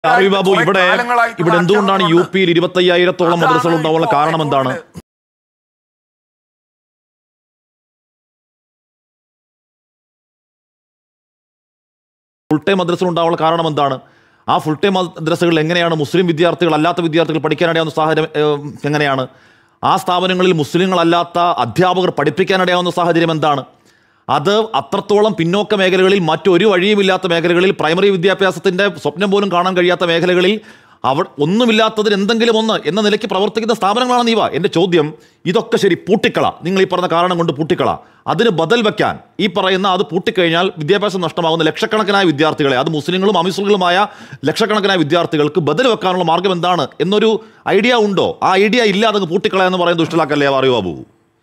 അറിവ് ബാബു കുറെ ഇവിടെ കാലങ്ങളായിട്ടുള്ള ഇവിടെ എന്തുകൊണ്ടാണ് യു ആക്ഷേപങ്ങളുണ്ട്. പിയിൽ ഇരുപത്തി അയ്യായിരത്തോളം അതാണ് മദ്രസകൾ ഉണ്ടാവാനുള്ള ഇപ്പോൾ കാരണം എന്താണ് ഹൈക്കോടതിയിൽ ഫുൾ ടൈം മദ്രസകൾ ഉണ്ടാവാനുള്ള കാരണം എന്താണ് ആ ഫുൾ ടൈം മദ്രസകൾ എങ്ങനെയാണ് മുസ്ലിം വിദ്യാർത്ഥികൾ അല്ലാത്ത വിദ്യാർത്ഥികൾ പഠിക്കാനിടയാവുന്ന സാഹചര്യം ഏഹ്, എങ്ങനെയാണ് ആ സ്ഥാപനങ്ങളിൽ മുസ്ലിങ്ങളല്ലാത്ത അധ്യാപകർ പഠിപ്പിക്കാനിടയാവുന്ന സാഹചര്യം എന്താണ് അത് അത്രത്തോളം പിന്നോക്ക മേഖലകളിൽ മറ്റൊരു വഴിയുമില്ലാത്ത മേഖലകളിൽ പ്രൈമറി വിദ്യാഭ്യാസത്തിന്റെ സ്വപ്നം പോലും കാണാൻ കഴിയാത്ത മേഖലകളിൽ അവ ഒന്നുമില്ലാത്തതിന് എന്തെങ്കിലും ഒന്ന് എന്ന നിലയ്ക്ക് പ്രവർത്തിക്കുന്ന സ്ഥാപനങ്ങളാണ് നീവ എൻ്റെ ചോദ്യം ഇതൊക്കെ ശരി പൂട്ടിക്കള നിങ്ങൾ ഈ പറഞ്ഞ കാരണം കൊണ്ട് പൂട്ടിക്കള അതിന് ബദൽ വെക്കാൻ ഈ പറയുന്ന അത് പൂട്ടിക്കഴിഞ്ഞാൽ വിദ്യാഭ്യാസം നഷ്ടമാകുന്ന ലക്ഷക്കണക്കിനായ വിദ്യാർത്ഥികളെ അത് മുസ്ലിങ്ങളും അമുസ്ലിങ്ങളുമായ ലക്ഷക്കണക്കിനായ വിദ്യാർത്ഥികൾക്ക് ബദൽ വെക്കാനുള്ള മാർഗം എന്താണ് എന്നൊരു ഐഡിയ ഉണ്ടോ ആ ഐഡിയ ഇല്ലാതെ അങ്ങ് പൂട്ടിക്കള എന്ന് പറയുന്നത് ദുഷ്ടലാക്കല്ലേ അറിയോ ബാബു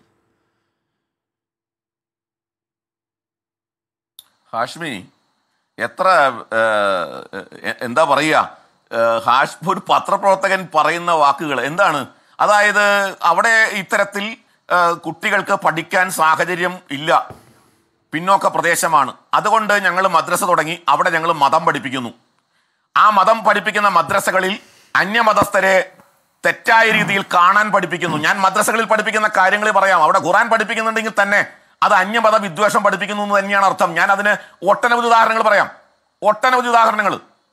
ഹാഷ്മി എത്ര ഏഹ്, എ- എന്താ പറയുക ഏഹ്, ഹാഷ് ഒരു പത്രപ്രവർത്തകൻ പറയുന്ന വാക്കുകൾ എന്താണ് അതായത് അവിടെ ഇത്തരത്തിൽ ഏഹ്, കുട്ടികൾക്ക് പഠിക്കാൻ സാഹചര്യം ഇല്ല പിന്നോക്ക പ്രദേശമാണ് അതുകൊണ്ട് ഞങ്ങൾ മദ്രസ തുടങ്ങി അവിടെ ഞങ്ങൾ മതം പഠിപ്പിക്കുന്നു ആ മതം പഠിപ്പിക്കുന്ന മദ്രസകളിൽ അന്യമതസ്ഥരെ തെറ്റായ രീതിയിൽ കാണാൻ പഠിപ്പിക്കുന്നു ഞാൻ മദ്രസകളിൽ പഠിപ്പിക്കുന്ന കാര്യങ്ങൾ പറയാം അവിടെ ഖുറാൻ പഠിപ്പിക്കുന്നുണ്ടെങ്കിൽ തന്നെ അത് അന്യമത വിദ്വേഷം പഠിപ്പിക്കുന്നു എന്ന് തന്നെയാണ് അർത്ഥം ഞാൻ അതിന് ഒട്ടനവധി ഉദാഹരണങ്ങൾ പറയാം ഒട്ടനവധി ഉദാഹരണങ്ങൾ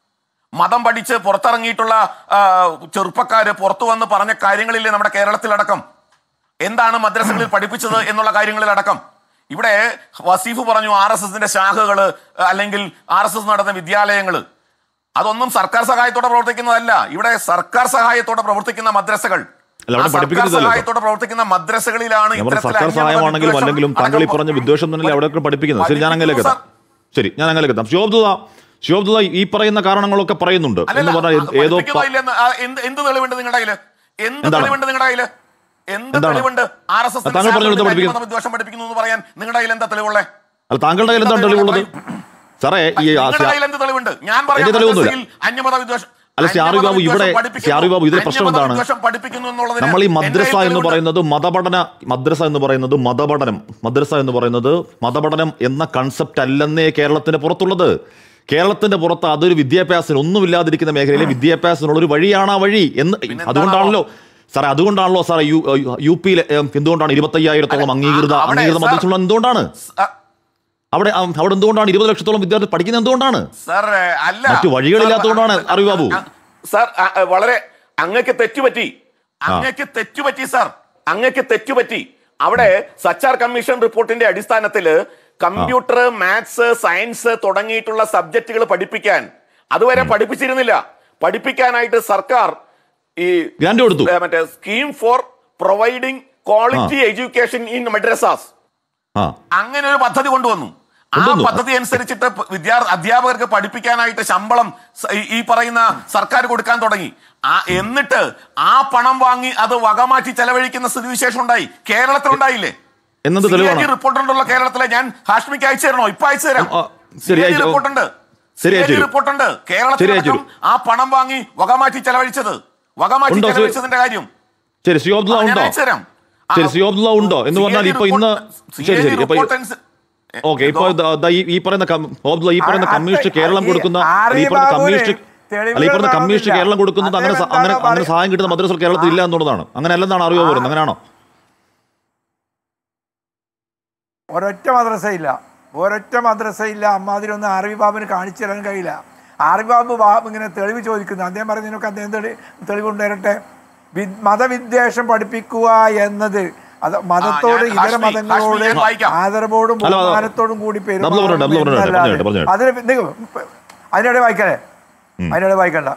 മതം പഠിച്ച് പുറത്തിറങ്ങിയിട്ടുള്ള ആ, ചെറുപ്പക്കാര് പുറത്തു വന്ന് പറഞ്ഞ കാര്യങ്ങളില്ലേ നമ്മുടെ കേരളത്തിലടക്കം എന്താണ് മദ്രസകളിൽ പഠിപ്പിച്ചത് എന്നുള്ള കാര്യങ്ങളിലടക്കം ഇവിടെ വസീഫ് പറഞ്ഞു ആർ എസ് എസിന്റെ ശാഖകള് അല്ലെങ്കിൽ ആർ എസ് എസ് നടന്ന വിദ്യാലയങ്ങള് അതൊന്നും സർക്കാർ സഹായത്തോടെ പ്രവർത്തിക്കുന്നതല്ല ഇവിടെ സർക്കാർ സഹായത്തോടെ പ്രവർത്തിക്കുന്ന മദ്രസകൾ അല്ല, അവിടെ ആ സർക്കാർ പഠിപ്പിക്കുന്നില്ലല്ലോ. സഹായത്തോടെ പ്രവർത്തിക്കുന്ന മദ്രസകളിലാണ് ഞാൻ പറഞ്ഞ ഇത്തരത്തിലെ സർക്കാർ അന്യമത സഹായമാണെങ്കിലും വിദ്വേഷം അല്ലെങ്കിലും താങ്കൾ ഈ അടക്കം പറഞ്ഞ വിദ്വേഷം തന്നെയല്ലേ അവിടെയൊക്കെ പഠിപ്പിക്കുന്നത് ശരി ഞാൻ അങ്ങനെയൊക്കെ എത്താം സാർ. ശരി ഞാൻ അങ്ങനെയൊക്കെ എത്താം ശിവബ്ദുത ശിവബ്ദുത ഈ പറയുന്ന കാരണങ്ങളൊക്കെ പറയുന്നുണ്ട് എന്ന് അല്ലല്ല, പറഞ്ഞാൽ അത് ഏതോ പ- പഠിപ്പിക്കുന്നില്ലെന്ന് ആ എന്ത് എന്ത് തെളിവുണ്ട് നിങ്ങളുടെ കയ്യില് എന്ത് എന്താണ്? തെളിവുണ്ട് നിങ്ങളുടെ കയ്യില് എന്ത് എന്താണ്? തെളിവുണ്ട് ആർ എസ് എസ് താങ്കൾ പറഞ്ഞത് എന്താ പഠിപ്പിക്കുന്നത്? വിദ്വേഷം പഠിപ്പിക്കുന്നു എന്ന് പറയാൻ നിങ്ങളുടെ കയ്യിൽ എന്താ തെളിവുള്ളേ അല്ല താങ്കളുടെ കയ്യിൽ എന്താണ് തെളിവുള്ളത് സാറേ ഈ ആ, നിങ്ങളുടെ കയ്യിൽ എന്ത് തെളിവുണ്ട് ഞാൻ പറയാം എന്റെ തെളിവൊന്നുമില്ല. മദ്രസയിൽ അന്യമത വിദ്വേഷം അല്ല, ശ്രീ ആറിഫ് ബാബു, ഇവിടെ- ശ്രീ ആറിഫ് ബാബു, ഇതിലെ പ്രശ്നം അന്യമത എന്താണ്? വിദ്വേഷം പഠിപ്പിക്കുന്നു എന്നുള്ളതിന് നമ്മൾ ഈ എന്റെ മദ്രസ കയ്യിൽ എന്ന് തെളിവുണ്ട്. പറയുന്നത് മതപഠന മദ്രസ എന്ന് പറയുന്നത് മതപഠനം മദ്രസ എന്ന് പറയുന്നത് മതപഠനം എന്ന കൺസെപ്റ്റ് അല്ലെന്നേ കേരളത്തിന് പുറത്തുള്ളത് കേരളത്തിന്റെ പുറത്ത് അതൊരു വിദ്യാഭ്യാസത്തിന് ഒന്നുമില്ലാതിരിക്കുന്ന മേഖലയിലെ വിദ്യാഭ്യാസത്തിനുള്ള ഒരു വഴിയാണ് ആ വഴി എന്ന് പിന്നെന്താണാവോ? അതുകൊണ്ടാണല്ലോ സാറേ അതുകൊണ്ടാണല്ലോ സാറേ യു യു പിയിലെ ഏം, എന്തുകൊണ്ടാണ് ഇരുപത്തയ്യായിരത്തോളം അല്ല, അംഗീകൃത ആ- അവിടെ അംഗീകൃത സാർ- മദ്രസകൾ എന്തുകൊണ്ടാണ് ആ, അവിടെ ആ, അവിടെ എന്തുകൊണ്ടാണ് ഇരുപത് ലക്ഷത്തോളം വിദ്യാർത്ഥി പഠിക്കുന്നത് എന്തുകൊണ്ടാണ് സാർ അല്ല മറ്റു വഴികളില്ലാത്തതുകൊണ്ടാണ് സാർ, അറിവ് ബാബു. ആ, സാർ ആ, ആ, വളരെ അങ്ങക്ക് തെറ്റുപറ്റി അങ്ങക്ക് തെറ്റുപറ്റി സാർ അങ്ങക്ക് തെറ്റുപറ്റി അവിടെ സച്ചാർ കമ്മീഷൻ റിപ്പോർട്ടിന്റെ അടിസ്ഥാനത്തിൽ കമ്പ്യൂട്ടർ മാത്സ് സയൻസ് തുടങ്ങിയിട്ടുള്ള സബ്ജക്റ്റുകൾ പഠിപ്പിക്കാൻ അതുവരെ പഠിപ്പിച്ചിരുന്നില്ല പഠിപ്പിക്കാനായിട്ട് സർക്കാർ ഈ ഗ്രാന്റ് കൊടുത്തു ഏ, മറ്റേ scheme for providing quality education in madrasas ആ അങ്ങനെ ഒരു പദ്ധതി കൊണ്ടുവന്നു ആ കൊണ്ടുവന്നു. പദ്ധതി അനുസരിച്ചിട്ട് വിദ്യാർത്ഥി അധ്യാപകർക്ക് പഠിപ്പിക്കാനായിട്ട് ശമ്പളം സ- ഈ- ഈ പറയുന്ന സർക്കാർ കൊടുക്കാൻ തുടങ്ങി ആ എന്നിട്ട് ആ പണം വാങ്ങി അത് വകമാറ്റി ചെലവഴിക്കുന്ന സ്ഥിതിവിശേഷം ഉണ്ടായി കേരളത്തിൽ ഉണ്ടായില്ലേ എന്നത് തെളിവാണ് റിപ്പോർട്ട് ഉണ്ടല്ലോ കേരളത്തിലെ ഞാൻ ഹാഷ്മിക്ക് അയച്ചു തരണോ ഇപ്പൊ അയച്ചു തരാം ആ, ശരി, അയച്ചു. റിപ്പോർട്ട് ഉണ്ട് ശരി, അയച്ചു തരൂ. റിപ്പോർട്ട് ഉണ്ട് ശരി, കേരളത്തിലടക്കം അയച്ചു ആ പണം വാങ്ങി വകമാറ്റി ചെലവഴിച്ചത് വകമാറ്റി ഉണ്ടോ, ശരി. ചെലവഴിച്ചതിന്റെ കാര്യം ശരി സിയോബ്ദുള്ള ആ, ഞാൻ ഉണ്ടോ അയച്ചു തരാം ആ, ശരി സിയോബ്ദുള്ള ഉണ്ടോ എന്ന് CAG പറഞ്ഞാൽ ഇപ്പൊ ഇന്ന് റിപ്പോർട്ട്- ശരി ശരി CAG ഇപ്പൊ റിപ്പോർട്ട് അനുസ- ഓക്കെ ഇപ്പൊ എന്തോ? ദാ- ദാ ഈ- ഈ പറയുന്ന കം- ഓബ്ദുള്ള ഈ പറയുന്ന ആ- കമ്മ്യൂണിസ്റ്റ് ആ- കേരളം ഈ കൊടുക്കുന്ന ആർ. ഈ വി. പറയുന്ന ബാബുവിന് കമ്മ്യൂണിസ്റ്റ് തെളിവുകൾ അല്ല ഈ പറഞ്ഞ കമ്മ്യൂണിസ്റ്റ് കാണുന്നില്ല. കേരളം കൊടുക്കുന്നത് അങ്ങനെ സ- അദ്ദേഹം അങ്ങനെ എന്താണ് അങ്ങനെ സഹായം കിട്ടുന്ന മദ്രസകൾ കേരളത്തിൽ ഇല്ല എന്നുള്ളതാണ് അങ്ങനെ അല്ലെന്നാണ് അറിവ് പറയുന്നത് അങ്ങനെയാണോ ഒരൊറ്റ മദ്രസയില്ല ഒരൊറ്റ മദ്രസയില്ല അമ്മാതിരൊന്നും ആർവി ബാബുവിന് കാണിച്ചു തരാൻ കഴിയില്ല ആർവി ബാബു ബാബു ഇങ്ങനെ തെളിവ് ചോദിക്കുന്നു അദ്ദേഹം പറയുന്നതിനൊക്കെ അദ്ദേഹം തെളി തെളിവ് കൊണ്ടുവരട്ടെ വി- മതവിദ്വേഷം പഠിപ്പിക്കുക എന്നത് അത് മതത്തോട് ഞാൻ- ഇതര ഹാഷ്മി, മതങ്ങളോട് ഹാഷ്മി, ഞാൻ വായിക്കാം. ആദരവോടും അല്ല, അല്ല. ബഹുമാനത്തോടും കൂടി ഡബിൾ പറഞ്ഞോ, ഡബിൾ പറഞ്ഞോ, എന്നല്ലാതെ പറഞ്ഞോ, പറഞ്ഞോ. അതിന് നിങ്ങൾ അതിനിടെ വായിക്കണേ അതിനിടെ വായിക്കണ്ട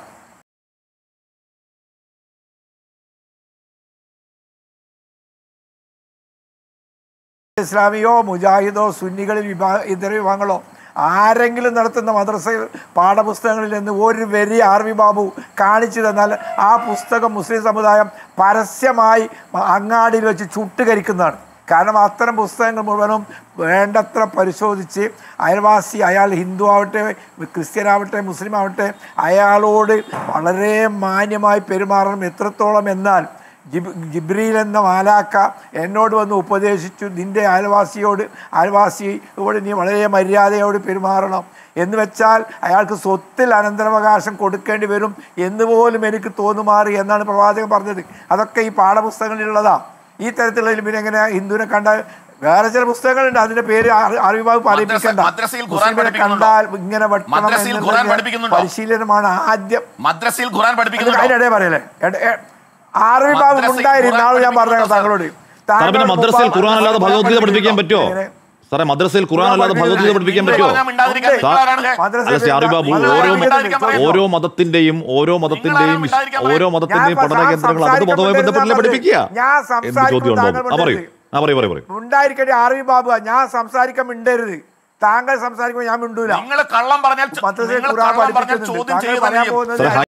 ഇസ്ലാമിയോ മുജാഹിദോ സുന്നികളിൽ വിഭാ ഇതര വിഭാഗങ്ങളോ ആരെങ്കിലും നടത്തുന്ന മദ്രസ പാഠപുസ്തകങ്ങളിൽ നിന്ന് ഒരു വരി ആർ വി ബാബു കാണിച്ചു തന്നാൽ ആ പുസ്തകം മുസ്ലിം സമുദായം പരസ്യമായി അങ്ങാടിയിൽ വെച്ച് ചുട്ടുകരിക്കുന്നതാണ് കാരണം അത്തരം പുസ്തകങ്ങൾ മുഴുവനും വേണ്ടത്ര പരിശോധിച്ച് അയൽവാസി അയാൾ ഹിന്ദു ആവട്ടെ ക്രിസ്ത്യൻ ആവട്ടെ മുസ്ലിം ആവട്ടെ അയാളോട് വളരെ മാന്യമായി പെരുമാറണം എത്രത്തോളം എന്നാൽ ജിബ് ജിബ്രീൽ എന്ന മാലാക്ക എന്നോട് വന്ന് ഉപദേശിച്ചു നിന്റെ അയൽവാസിയോട് അയൽവാസിയോട് നീ വളരെ മര്യാദയോട് പെരുമാറണം എന്ന് വെച്ചാൽ അയാൾക്ക് സ്വത്തിൽ അനന്തരാവകാശം കൊടുക്കേണ്ടി വരും എന്ന് പോലും എനിക്ക് തോന്നുമാറി എന്നാണ് പ്രവാചകൻ പറഞ്ഞത് അതൊക്കെ ഈ പാഠപുസ്തകങ്ങളിലുള്ളതാ ഈ തരത്തിലുള്ള പിന്നെ എങ്ങനെ ഹിന്ദുവിനെ കണ്ട വേറെ ചില പുസ്തകങ്ങളുണ്ട് അതിന്റെ പേര് അറി- അറിവിഭാവ് പറയിപ്പിക്കണ്ട മദ്രസയിൽ ഖുർആൻ മുസ്ലിമിനെ പഠിപ്പിക്കുന്നുണ്ടോ? കണ്ടാൽ ഇങ്ങനെ വെട്ടണം മദ്രസയിൽ ഖുർആൻ എന്നുള്ള പഠിപ്പിക്കുന്നുണ്ടോ? പരിശീലനമാണ് ആദ്യം മദ്രസയിൽ ഖുറാൻ പഠിപ്പിക്കുന്നുണ്ടോ അതിനിടെ പറയല്ലേ എട- എ- ആർവി ബാബു മദ്രസയിൽ ഉണ്ടായിരുന്നു നാളെ ഞാൻ ഖുർആൻ പറഞ്ഞ താങ്കളോട് സാറേ പിന്നെ മദ്രസയിൽ ഖുർആൻ അല്ലാതെ ഭഗവത്ഗീത പഠിപ്പിക്കാൻ പറ്റുമോ ഇങ്ങനെ സാറേ മദ്രസയിൽ ഖുർആൻ അല്ലാതെ ഭഗവത്ഗീത പഠിപ്പിക്കാൻ നിങ്ങൾ പറ്റുമോ പറഞ്ഞാൽ മിണ്ടാതിരിക്കാൻ ഉണ്ട്. നിങ്ങൾ ആരാണ്? മദ്രസയിൽ അല്ല ശ്രീ ആറി ബാബു മദ്രസയിൽ ഓരോ മിണ്ടാതിരിക്കാൻ പറയുന്നു. ഓരോ മതത്തിന്റെയും ഓരോ മതത്തിന്റെയും മിണ്ടാതിരിക്കാൻ ഓരോ പറയുന്നു. മതത്തിന്റെയും ഞാൻ പഠന കേന്ദ്രങ്ങൾ അത് സംസാരിക്കാൻ മതവുമായി ബന്ധപ്പെട്ടല്ലേ പറ്റുന്ന പഠിപ്പിക്കുക ഞാൻ എന്ത് സംസാരിക്കുമ്പോൾ ചോദ്യമുണ്ടോ താങ്കൾ ആ പറയൂ മിണ്ടരുത്. ആ പറയൂ പറയൂ പറയൂ ഉണ്ടായിരിക്കട്ടെ ആർവി ബാബു ഞാൻ സംസാരിക്കാൻ മിണ്ടരുത് താങ്കൾ സംസാരിക്കുമ്പോൾ ഞാൻ മിണ്ടൂല നിങ്ങൾ കള്ളം പറഞ്ഞാൽ ചോ- മദ്രസയിൽ നിങ്ങൾ ഖുർആൻ കള്ളം പറഞ്ഞാൽ പഠിപ്പിക്കുന്നുണ്ട് ചോദ്യം താങ്കൾ ചെയ്യുക പറയാൻ ചെയ്യും. പോകുന്നത് സാറേ,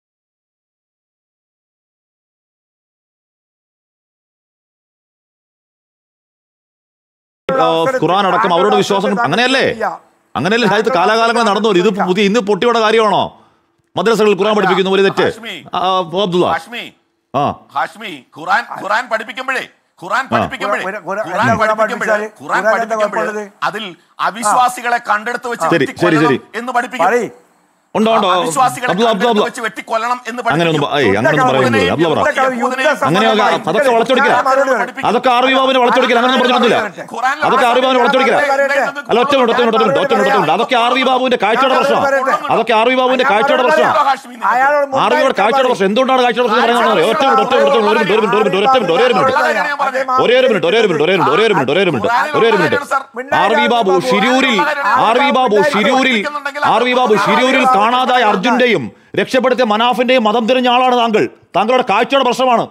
ആ, ഖുർആൻ അടക്കം അവരുടെ വിശ്വാസം അങ്ങനെയല്ലേ അങ്ങനെയല്ലേ രാജ്യത്ത് കാലാകാലങ്ങൾ നടന്നു വരും ഇത് പുതിയ ഇന്ന് പൊട്ടിയുടെ കാര്യമാണോ മദ്രസകളിൽ ഖുർആൻ പഠിപ്പിക്കുന്നു ഒരു തെറ്റ് ഹാഷ്മി. ആ, അബ്ദുള്ള ഹാഷ്മി ആ ഹാഷ്മി ഖുറാൻ ഖുറാൻ പഠിപ്പിക്കുമ്പോഴേ ഖുറാൻ പഠിപ്പിക്കുമ്പോഴേ ഖുറാൻ- ഖുറാൻ- ഖുറാൻ എന്താ ഖുറാൻ പഠിപ്പിക്കുമ്പോഴേ പഠിപ്പിച്ചാല്? ഖുറാൻ ഖുറാൻ എന്താ പഠിപ്പിക്കുമ്പോഴേ കുഴപ്പമുള്ളത്? അതിൽ അവിശ്വാസികളെ കണ്ടെടുത്ത് വെച്ച് ശരി, ശരി, വെട്ടിക്കൊല്ലണം ശരി. എന്ന് പഠിപ്പിക്കും പറയ് ഉണ്ടോ ഉണ്ടോ അവിശ്വാസികളെ അബ്ദുള്ള അബ്ദുള്ള കണ്ടെടുത്ത് അബ്ദുള്ള വെച്ച് വെട്ടിക്കൊല്ലണം എന്ന് അങ്ങനെ ഒന്നും പഠിപ്പിക്കും. ഏയ് അങ്ങനെ ഒന്നും പറയുന്നില്ല അബ്ദുള്ള പറ അങ്ങനെ അതൊക്കെ വളച്ചൊടിക്കല അതൊക്കെ അറിവ് ബാബുവിനെ വളച്ചൊടിക്കല അങ്ങനെ പറഞ്ഞിട്ടില്ല ഖുറാനിലെ അതൊക്കെ അറിവ് ബാബുവിനെ വളച്ചൊടിക്കല അല്ല ഒറ്റ മിനിറ്റ് ഒറ്റ മിനിറ്റ് ഒറ്റ മിനിറ്റ് ഒറ്റ മിനിറ്റ് ഒറ്റ മിനിറ്റ് അതൊക്കെ ആർ വി ബാബുവിന്റെ കാഴ്ചയുടെ പ്രശ്നമാണ് അതൊക്കെ ആർ വി ബാബുവിന്റെ കാഴ്ചയുടെ പ്രശ്നമാണ് ആർ വിയുടെ കാഴ്ചയുടെ പ്രശ്നം എന്തുകൊണ്ടാണ് കാഴ്ചയുടെ പ്രശ്നം പറയുന്നത് അറിയോ? ഒറ്റ മിനിറ്റ് ഒറ്റ മിനിറ്റ് ഒരു മിനിറ്റ് ഒരു മിനിറ്റ് ഒരു മിനിറ്റ് ഒരൊറ്റ മിനിറ്റ് ഒരേ ഒരു മിനിറ്റ് ഒരേ ഒരു മിനിറ്റ് ഒരേ ഒരു മിനിറ്റ് ഒരേ ഒരു മിനിറ്റ് ഒരേ ഒരു മിനിറ്റ് ഒരേ ഒരു മിനിറ്റ് ഒരേ ഒരു മിനിറ്റ് ആർ വി ബാബു ഷിരൂരിൽ ആർ വി ബാബു ഷിരൂരിൽ ആർ വി ബാബു ഷിരൂരിൽ കാണാതായ അർജുന്റെയും രക്ഷപ്പെടുത്തിയ മനാഫിന്റെയും മതം തിരിഞ്ഞ ആളാണ് താങ്കൾ താങ്കളുടെ കാഴ്ചയുടെ പ്രശ്നമാണ്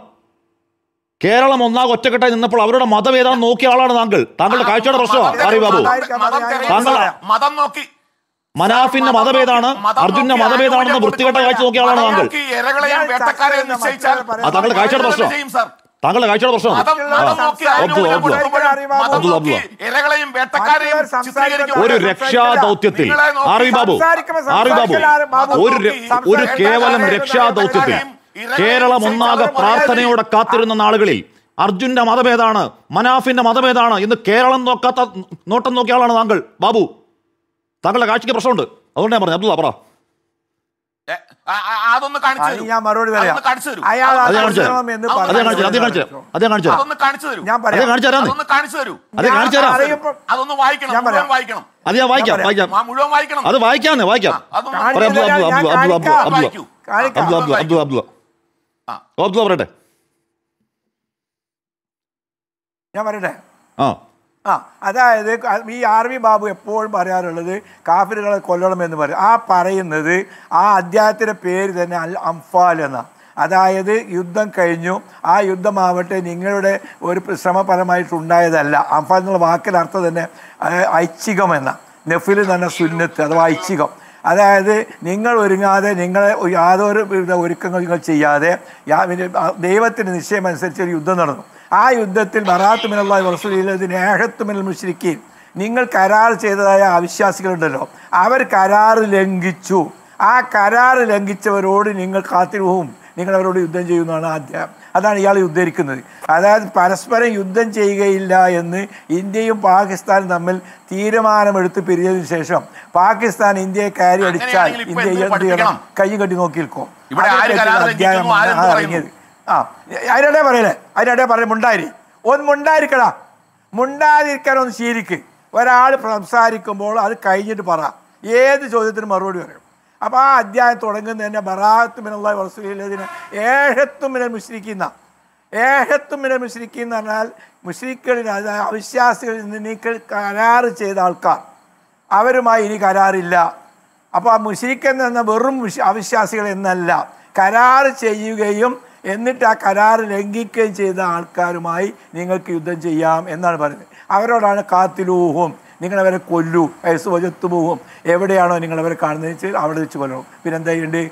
കേരളം ഒന്നാകെ ഒറ്റക്കെട്ടായി നിന്നപ്പോൾ അവരുടെ മതം ഏതാണെന്ന് നോക്കിയ ആളാണ് താങ്കൾ താങ്കളുടെ കാഴ്ചയുടെ പ്രശ്നമാണ് ആർ വി ബാബു താങ്കൾ മതം നോക്കി മനാഫിന്റെ മതം ഏതാണ് അർജുന്റെ മതം ഏതാണെന്ന് വൃത്തികെട്ട കാഴ്ച നോക്കിയ ആളാണ് താങ്കൾ ഇരകളെയും വേട്ടക്കാരെയും നിശ്ചയിച്ചാൽ ആ, താങ്കളുടെ കാഴ്ചയുടെ പ്രശ്നം. ചെയ്യും സാർ താങ്കളുടെ കാഴ്ചയുടെ പ്രശ്നമാണ് മതം മതം നോക്കി ആ, അതിന് അബ്ദുള്ള, മുന്നിൽ അബ്ദുള്ള. കൊടുക്കുമ്പോഴും മതം അബ്ദുള്ള, നോക്കി അബ്ദുള്ള. ഇരകളെയും വേട്ടക്കാരെയും മറ്റുള്ളവർ ചിത്രീകരിക്കുമ്പോൾ ഒരു രക്ഷാ ദൗത്യത്തിൽ ആറി ബാബു ആറി ബാബു ഒരു ര- ഒരു കേവലം രക്ഷാ ദൗത്യത്തിൽ കേരളം ഒന്നാകെ പ്രാർത്ഥനയോടെ കാത്തിരുന്ന നാളുകളിൽ അർജുന്റെ മതമേതാണ് മനാഫിന്റെ മതമേതാണ് എന്ന് കേരളം നോക്കാത്ത നോട്ടം നോക്കിയ ആളാണ് താങ്കൾ ബാബു താങ്കളുടെ കാഴ്ചയ്ക്ക് പ്രശ്നമുണ്ട് അതുകൊണ്ട് ഞാൻ പറഞ്ഞു അബ്ദുള്ള പറ ഏ, ആ, ആ, അതൊന്ന് കാണിച്ചു അതിന് തരൂ. ഞാൻ മറുപടി പറയാം അതൊന്ന് കാണിച്ചു തരൂ അയാൾ അത് ഞാൻ കാണിച്ചു അർജുനം എന്ന് അത് അതേ കാണിച്ചു അതേ കാണിച്ചു അതേ കാണിച്ചു അതൊന്ന് കാണിച്ചു തരൂ ഞാൻ അതേ പറയാം കാണിച്ചു തരാന്ന് അതൊന്ന് കാണിച്ചു തരൂ അതേ കാണിച്ചു തരാം അറിയപ്പോ- അതൊന്ന് വായിക്കണം ഞാൻ മുഴുവൻ പറയാം. വായിക്കണം അത് ഞാൻ വായിക്കാം ഞാൻ വായിക്കാം ആ, മുഴുവൻ വായിക്കണം അത് വായിക്കാന്ന് വായിക്കാം അതൊന്ന് കാണിച്ചു പറയാം അബ്ദുള്ള തരാം, അബ്ദുള്ള ഞാൻ അബ്ദുള്ള അബ്ദുള്ള കാണിക്കാം. അബ്ദുള്ള വായിക്കൂ. കാണിക്കാം. അബ്ദുള്ള അബ്ദുള്ള അബ്ദുള്ള അബ്ദുള്ള ആ. ഓ, അബ്ദുള്ള പറയട്ടെ ഞാൻ പറയട്ടെ ആ ആ അതായത് ഈ ആർ വി ബാബു എപ്പോഴും പറയാറുള്ളത് കാഫിറുകളെ കൊല്ലണം എന്ന് പറയും ആ പറയുന്നത് ആ അധ്യായത്തിൻ്റെ പേര് തന്നെ അൽ അംഫാൽ എന്ന അതായത് യുദ്ധം കഴിഞ്ഞു ആ യുദ്ധമാവട്ടെ നിങ്ങളുടെ ഒരു ശ്രമപരമായിട്ടുണ്ടായതല്ല അംഫാൽ എന്നുള്ള വാക്കിൻ്റെ അർത്ഥം തന്നെ ആ, ഐച്ഛികം എന്ന നെഫിൽ തന്നെ സുന്നത്ത് അഥവാ ഐച്ഛികം അതായത് നിങ്ങൾ ഒരുങ്ങാതെ നിങ്ങളെ യാതൊരു വിധ ഒരുക്കങ്ങൾ നിങ്ങൾ ചെയ്യാതെ യാ- പിന്നെ ആ ദൈവത്തിൻ്റെ നിശ്ചയം അനുസരിച്ച് ഒരു യുദ്ധം നടന്നു ആ യുദ്ധത്തിൽ ബറാത്തുമിനുള്ള റസൂലിന് ഏഹത്തുമിൽ മുശ്രിക്കീൻ നിങ്ങൾ കരാർ ചെയ്തതായ അവിശ്വാസികളുണ്ടല്ലോ അവർ കരാർ ലംഘിച്ചു ആ കരാർ ലംഘിച്ചവരോട് നിങ്ങൾ കാത്തിരുവും നിങ്ങൾ അവരോട് യുദ്ധം ചെയ്യുന്നതാണ് ആദ്യം അതാണ് ഇയാൾ ഉദ്ധരിക്കുന്നത് അതായത് പരസ്പരം യുദ്ധം ചെയ്യുകയില്ല എന്ന് ഇന്ത്യയും പാകിസ്ഥാനും തമ്മിൽ തീരുമാനമെടുത്ത് പിരിഞ്ഞതിന് ശേഷം പാകിസ്ഥാൻ ഇന്ത്യയെ കയറി അടിച്ചാൽ അങ്ങനെയാണെങ്കിൽ ഇപ്പൊ ഇന്ത്യ എന്ത് എന്ത് ചെയ്യണം പഠിപ്പിക്കണം? കൈ കെട്ടി നോക്കി നിൽക്കും ഇവിടെ ആര് കരാർ ലംഘിക്കുന്നു, ആരെന്ത് പറയുന്നു? ആ അതിനിടെ പറയലേ അതിനിടെ പറയും മുണ്ടാരി ഒന്ന് മുണ്ടായിരിക്കടാ മുണ്ടാതിരിക്കാൻ ഒന്ന് ശീലിക്ക് ഒരാൾ സംസാരിക്കുമ്പോൾ അത് കഴിഞ്ഞിട്ട് പറ ഏത് ചോദ്യത്തിനും മറുപടി പറയും അപ്പോൾ ആ അധ്യായം തുടങ്ങുന്നത് തന്നെ ബറാത്തുമിനുള്ള വസൂലതിന് ഏഴത്തുമിനെ മുശ്രിക്കുന്ന ഏഹത്തുമിനെ മുശ്രിക്കുന്ന പറഞ്ഞാൽ മുശ്രിക്കളിൽ അതായത് അവിശ്വാസികളിൽ നിന്ന് നീക്കൾ കരാർ ചെയ്ത ആൾക്കാർ അവരുമായി ഇനി കരാറില്ല അപ്പോൾ ആ മുഷിരിക്കൻ എന്ന വെറും വിശ്വ- അവിശ്വാസികൾ എന്നല്ല കരാർ ചെയ്യുകയും എന്നിട്ട് ആ കരാർ ലംഘിക്കുകയും ചെയ്ത ആൾക്കാരുമായി നിങ്ങൾക്ക് യുദ്ധം ചെയ്യാം എന്നാണ് പറയുന്നത് അവരോടാണ് കാത്തിലൂഹും നിങ്ങളവരെ കൊല്ലൂ വയസ്സ് വജത്തുപോവും എവിടെയാണോ നിങ്ങളവരെ കാണുന്നത് വെച്ചാൽ അവിടെ വെച്ച് കൊല്ലണം പിന്നെ എന്താ ചെയ്യണ്ടേ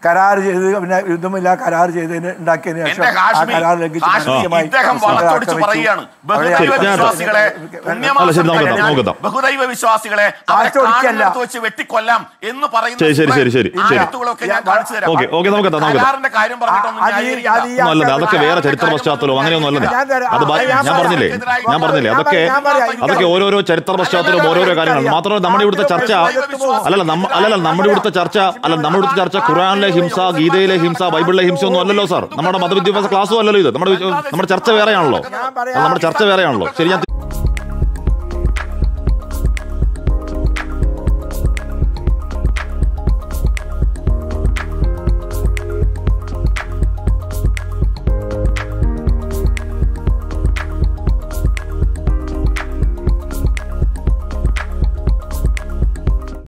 കരാർ ചെയ്ത് പിന്നെ യുദ്ധമില്ല കരാർ ചെയ്തതിന് ഉണ്ടാക്കിയതിന് എന്റെ ശേഷം ആ കാശ്മീർ കരാർ ലംഘിച്ച് കാശ്മീർ പരസ്യമായി ഇദ്ദേഹം മുസ്ലിം വളച്ചൊടിച്ച് ആക്രമിച്ചു. പറയുകയാണ് അവിടെ ബഹുദൈവ ശരി, ഞാൻ- വിശ്വാസികളെ അല്ല, പുണ്യമാസം ശരി, നമുക്ക് കഴിഞ്ഞാൽ നമുക്ക് ബഹുദൈവ വിശ്വാസികളെ അവരെ വളച്ചൊടിക്കല്ല. കാണുന്നിടത്ത് വെച്ച് വെട്ടിക്കൊല്ലാം എന്ന് പറയുന്ന ശരി, ശരി, ശരി, ശരി, ശരി. ആയത്തുകളൊക്കെ ഞാൻ കാണിച്ചു തരാം ഓക്കെ, ഓക്കെ, നമുക്ക് എത്താം, നമുക്ക് എത്താം. കരാറിന്റെ കാര്യം പറഞ്ഞിട്ടൊന്നും അത് ഈ- അത് ഈ ന്യായീകരിക്കില്ല. ഒന്നും അല്ലത് അതൊക്കെ വേറെ ചരിത്ര കാര്യം പശ്ചാത്തലവും അങ്ങനെയൊന്നും അല്ലത് ഞാൻ തരാം. അത് ബ- ആ, ഞാൻ ഞാൻ പറഞ്ഞില്ലേ പറയാം. ഞാൻ പറഞ്ഞില്ലേ അതൊക്കെ ഞാൻ പറയാം. അതൊക്കെ ഓരോരോ ചരിത്ര പശ്ചാത്തലവും ഓരോരോ കാര്യങ്ങളാണ് മാത്രമല്ല നമ്മുടെ ഇവിടുത്തെ ചർച്ച അല്ലല്ല നമ്മ അല്ലല്ല നമ്മുടെ ഇവിടുത്തെ ചർച്ച അല്ല നമ്മുടെ ഇവിടുത്തെ ചർച്ച ഖുറാനിലെ ഹിംസ ഗീതയിലെ ഹിംസ ബൈബിളിലെ ഹിംസ ഒന്നും അല്ലല്ലോ സാർ നമ്മുടെ മതവിദ്യാഭ്യാസ ക്ലാസ്സും അല്ലല്ലോ ഇത് നമ്മുടെ വിദ്യ- നമ്മുടെ ചർച്ച വേറെയാണല്ലോ അത് നമ്മുടെ ചർച്ച വേറെയാണല്ലോ ശരി ഞാൻ